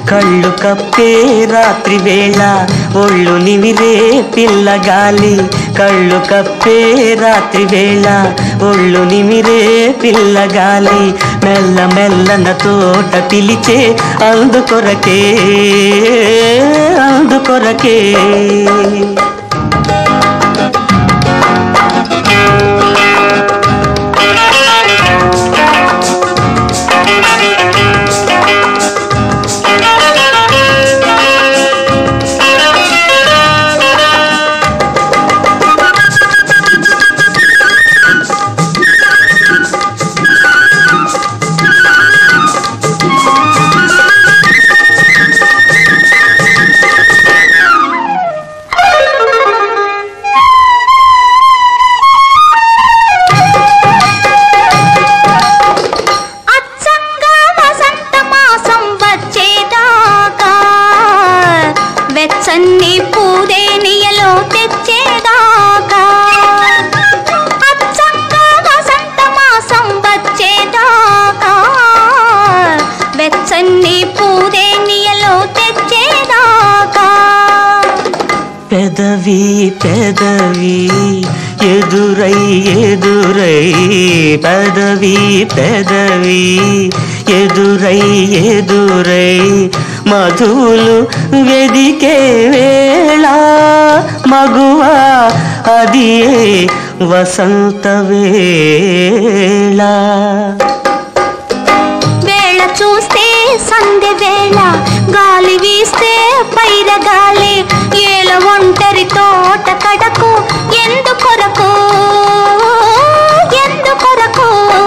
కళ్ళు కప్పే రాత్రి వేళ ఒళ్ళు నిమిరే పిల్లగాలి కళ్ళు కప్పే రాత్రి వేళ ఒళ్ళు నిమిరే పిల్లగాలి మెల్ల మెల్లన తోట పిలిచే అందుకొరకే అందుకొరకే అచ్చంగా వసంత మాసం వచ్చేదాకా వెచ్చని పూదేనియలో తెచ్చేదాకా అచ్చంగా వసంత మాసం వచ్చేదాకా వెచ్చని పూదేనియలో తెచ్చేదాకా పెదవి పెదవి ఎదురై ఎదురై పెదవి పెదవి ఎదురై ఎదురై మధువులు వెదికే వేళ మగువ అది వసంత వేళ వేళ చూస్తే సంధ్య వేళ గాలి వీస్తే పైర గాలి ఏల ఒంటరి తోట కడకు ఎందుకొరకు ఎందుకొరకు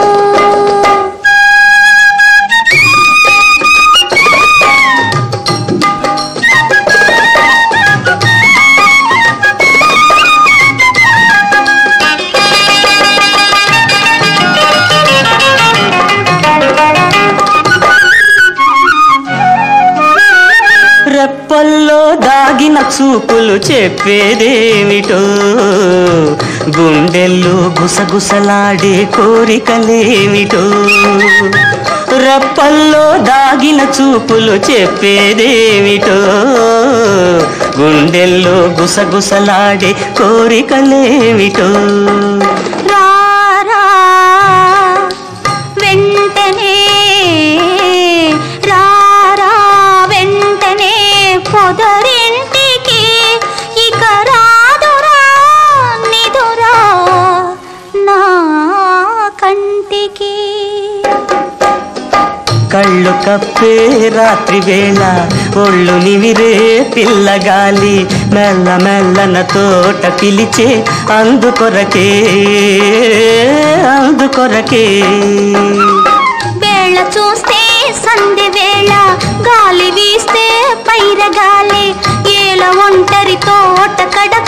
రెప్పల్లో దాగిన చూపులు చెప్పేదేమిటో గుండెల్లో గుసగుసలాడే కోరికలేమిటో రెప్పల్లో దాగిన చూపులు చెప్పేదేమిటో గుండెల్లో గుసగుసలాడే కోరికలేమిటో రారా వెంటనే రారా వెంటనే పొదరింటికి ఇక రాదురా నిదురా నా కంటికి కళ్ళు కప్పే రాత్రి వేళ ఒళ్ళు నివిరే పిల్లగాలి మెల్ల మెల్లన తోట పిలిచే అందుకొరకే అందుకొరకే వేళ చూస్తే సంధి వేళ గాలి వీస్తే పైర గాలి ఏల ఒంటరి తోట కడ